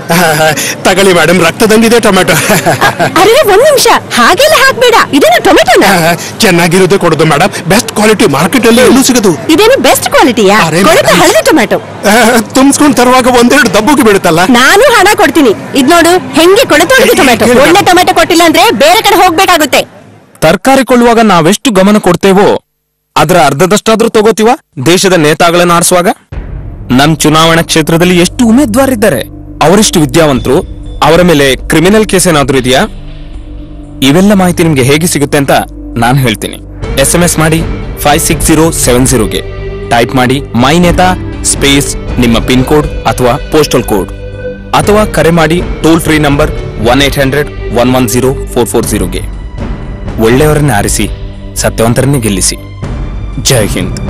ತಗೊಳ್ಳಿ madam ರಕ್ತದಂಗಿದೆ tomato ಅರೆ ಒಂದ್ ನಿಮಿಷ ಹಾಗೆಲ್ಲ ಹಾಕ್ಬೇಡ ಇದೇನು ಟೊಮೆಟೊನ ಚೆನ್ನಾಗಿರೋದೇ ಕೊಡೋದು ಮೇಡಮ್ ಬೆಸ್ಟ್ ಕ್ವಾಲಿಟಿ ಮಾರ್ಕೆಟ್ ಅಲ್ಲಿ ಎಲ್ಲೂ ಸಿಗೋದು ಇದೇನು ಬೆಸ್ಟ್ ಕ್ವಾಲಿಟಿಯಾ ಅರೆ ಕೊಳೆತ madam. ಹಳದಿ ಟೊಮೆಟೊ ತುಂಬಿಸ್ಕೊಂಡ್ ತರುವಾಗ ಒಂದೆರಡು ದಬ್ಬುಗೆ ಬೀಳುತ್ತಲ್ಲ ನಾನು ಹಣ ಕೊಡ್ತೀನಿ ಇದ್ ನೋಡು ಹೆಂಗೆ ಕೊಳೆತ ಹಳದಿ ಟೊಮೆಟೊ ಹೇಳು. ಒಳ್ಳೆ ಟೊಮೆಟೊ ಕೊಟ್ಟಿಲ್ಲ ಅಂದ್ರೆ ಬೇರೆ ಕಡೆ ಹೋಗ್ಬೇಕಾಗುತ್ತೆ ತರಕಾರಿ ಕೊಳ್ಳುವಾಗ ನಾವೆಷ್ಟು ಗಮನ ಕೊಡ್ತೇವೋ ಅದರ ಅರ್ಧದಷ್ಟಾದ್ರೂ ತಗೋತೀವ ದೇಶದ ನೇತಾಗಳನ್ನ ಆರಿಸುವಾಗ ನಮ್ ಚುನಾವಣಾ ಕ್ಷೇತ್ರದಲ್ಲಿ ಎಷ್ಟು ಉಮೇದ್ವಾರಿದ್ದಾರೆ ಅವರೆಷ್ಟು ವಿದ್ಯಾವಂತರು ಅವರ ಮೇಲೆ ಕ್ರಿಮಿನಲ್ ಕೇಸ್ ಏನಾದ್ರೂ ಇದೆಯಾ ಇವೆಲ್ಲ ಮಾಹಿತಿ ನಿಮ್ಗೆ ಹೇಗೆ ಸಿಗುತ್ತೆ ಅಂತ ನಾನು ಹೇಳ್ತೀನಿ ಎಸ್ ಎಂ ಎಸ್ ಮಾಡಿ ಫೈವ್ ಸಿಕ್ಸ್ ಜೀರೋ ಸೆವೆನ್ ಜೀರೋಗೆ ಟೈಪ್ ಮಾಡಿ ಮೈ ನೇತಾ ಸ್ಪೇಸ್ ನಿಮ್ಮ ಪಿನ್ ಕೋಡ್ ಅಥವಾ ಪೋಸ್ಟಲ್ ಕೋಡ್ ಅಥವಾ ಕರೆ ಮಾಡಿ toll free number one eight hundred one one zero four four ಜೀರೋಗೆ ಒಳ್ಳೆಯವರನ್ನ ಆರಿಸಿ ಸತ್ಯವಂತರನ್ನೇ ಗೆಲ್ಲಿಸಿ ಜೈ ಹಿಂದ್